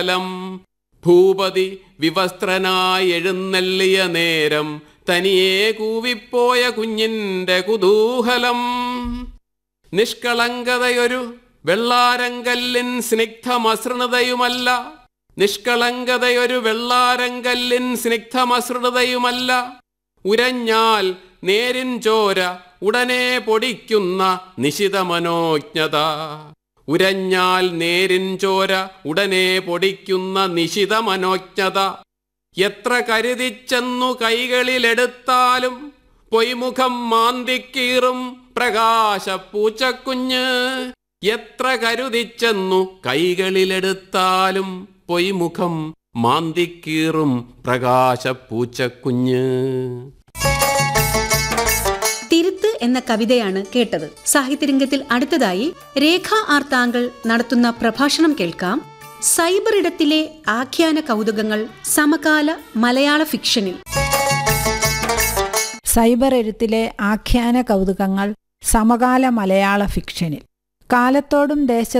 ലം ഭൂപതി വിവസ്ത്രനായി എഴുന്നള്ളിയ നേരം തനിയെ കൂവിപ്പോയ കുഞ്ഞിന്റെ കുതൂഹലം നിഷ്കളങ്കതയൊരു വെള്ളാരങ്കല്ലിൻ സ്നിഗ്ധമസൃണതയുമല്ല നിഷ്കളങ്കതയൊരു വെള്ളാരങ്കല്ലിൻ സ്നിഗ്ധമസൃണതയുമല്ല ഉരഞ്ഞാൽ നേരിൻ ചോര ഉടനെ പൊടിക്കുന്ന നിശിത മനോജ്ഞത ഉരഞ്ഞാൽ നേരിൻ ചോര ഉടനെ പൊടിക്കുന്ന നിശിത മനോജ്ഞത എത്ര കരുതിച്ചെന്നു കൈകളിലെടുത്താലും പൊയ്മുഖം മാന്തിക്കീറും പ്രകാശ പൂച്ചക്കുഞ്ഞ് എത്ര കരുതിച്ചെന്നു കൈകളിലെടുത്താലും പൊയ്മുഖം മാന്തിക്കീറും പ്രകാശ പൂച്ചക്കുഞ്ഞ് തിരുത്ത് എന്ന കവിതയാണ് കേട്ടത് സാഹിത്യരംഗത്തിൽ അടുത്തതായി രേഖ ആർ താങ്കൾ നടത്തുന്ന പ്രഭാഷണം കേൾക്കാം സൈബർ ഇടത്തിലെ ആഖ്യാന കൗതുകങ്ങൾ സമകാല മലയാള ഫിക്ഷനിൽ സൈബർ എഴുത്തിലെ ആഖ്യാന കൗതുകങ്ങൾ സമകാല മലയാള ഫിക്ഷനിൽ കാലത്തോടും ദേശ